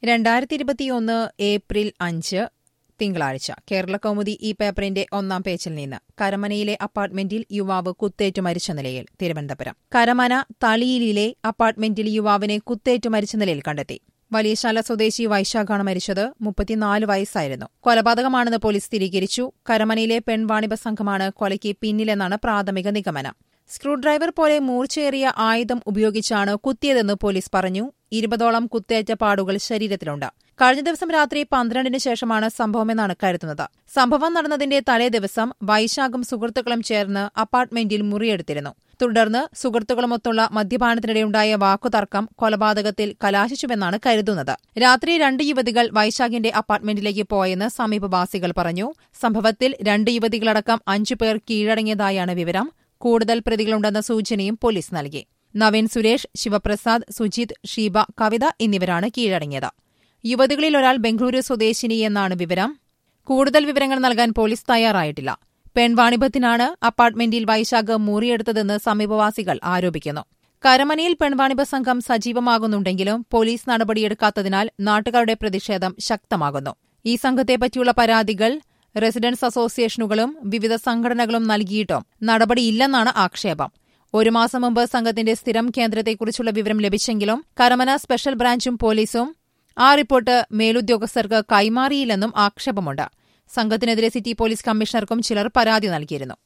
രണ്ടായിരത്തി ഇരുപത്തിയൊന്ന് ഏപ്രിൽ അഞ്ച് തിങ്കളാഴ്ച കേരള കൗമുദി ഈ പേപ്പറിന്റെ ഒന്നാം പേജിൽ നിന്ന് കരമനയിലെ അപ്പാർട്ട്മെന്റിൽ യുവാവ് കുത്തേറ്റു മരിച്ച നിലയിൽ തിരുവനന്തപുരം കരമന തളിയിലിലെ അപ്പാർട്ട്മെന്റിൽ യുവാവിനെ കുത്തേറ്റു മരിച്ച നിലയിൽ കണ്ടെത്തി വലിയശാല സ്വദേശി വൈശാഖാണ് മരിച്ചത് മുപ്പത്തിനാല് വയസ്സായിരുന്നു കൊലപാതകമാണെന്ന് പോലീസ് സ്ഥിരീകരിച്ചു കരമനയിലെ പെൺവാണിഭ സംഘമാണ് കൊലയ്ക്ക് പിന്നിലെന്നാണ് പ്രാഥമിക നിഗമനം സ്ക്രൂ ഡ്രൈവർ പോലെ മൂർച്ചയേറിയ ആയുധം ഉപയോഗിച്ചാണ് കുത്തിയതെന്ന് പോലീസ് പറഞ്ഞു ഇരുപതോളം കുത്തേറ്റ പാടുകൾ ശരീരത്തിലുണ്ട് കഴിഞ്ഞ ദിവസം രാത്രി പന്ത്രണ്ടിന് ശേഷമാണ് സംഭവമെന്നാണ് കരുതുന്നത് സംഭവം നടന്നതിന്റെ തലേ ദിവസം വൈശാഖും സുഹൃത്തുക്കളും ചേർന്ന് അപ്പാർട്ട്മെന്റിൽ മുറിയെടുത്തിരുന്നു തുടർന്ന് സുഹൃത്തുക്കളുമൊത്തുള്ള മദ്യപാനത്തിനിടെയുണ്ടായ വാക്കുതർക്കം കൊലപാതകത്തിൽ കലാശിച്ചുവെന്നാണ് കരുതുന്നത് രാത്രി രണ്ട് യുവതികൾ വൈശാഖിന്റെ അപ്പാർട്ട്മെന്റിലേക്ക് പോയെന്ന് സമീപവാസികൾ പറഞ്ഞു സംഭവത്തിൽ രണ്ട് യുവതികളടക്കം അഞ്ചുപേർ കീഴടങ്ങിയതായാണ് വിവരം കൂടുതൽ പ്രതികളുണ്ടെന്ന സൂചനയും പോലീസ് നൽകി നവീൻ സുരേഷ് ശിവപ്രസാദ് സുജിത് ഷീബ കവിത എന്നിവരാണ് കീഴടങ്ങിയത് യുവതികളിൽ ഒരാൾ ബംഗളൂരു സ്വദേശിനി എന്നാണ് വിവരം കൂടുതൽ വിവരങ്ങൾ നൽകാൻ പോലീസ് തയ്യാറായിട്ടില്ല പെൺവാണിഭത്തിനാണ് അപ്പാർട്ട്മെന്റിൽ വൈശാഖ് മുറിയെടുത്തതെന്ന് സമീപവാസികൾ ആരോപിക്കുന്നു കരമനയിൽ പെൺവാണിഭ സംഘം സജീവമാകുന്നുണ്ടെങ്കിലും പോലീസ് നടപടിയെടുക്കാത്തതിനാൽ നാട്ടുകാരുടെ പ്രതിഷേധം ശക്തമാകുന്നു ഈ സംഘത്തെപ്പറ്റിയുള്ള പരാതികൾ റെസിഡൻസ് അസോസിയേഷനുകളും വിവിധ സംഘടനകളും നൽകിയിട്ടും നടപടിയില്ലെന്നാണ് ആക്ഷേപം ഒരു മാസം മുമ്പ് സംഘത്തിന്റെ സ്ഥിരം കേന്ദ്രത്തെക്കുറിച്ചുള്ള വിവരം ലഭിച്ചെങ്കിലും കരമന സ്പെഷ്യൽ ബ്രാഞ്ചും പോലീസും ആ റിപ്പോർട്ട് മേലുദ്യോഗസ്ഥർക്ക് കൈമാറിയില്ലെന്നും ആക്ഷേപമുണ്ട് സംഘത്തിനെതിരെ സിറ്റി പോലീസ് കമ്മീഷണർക്കും ചിലർ പരാതി നൽകിയിരുന്നു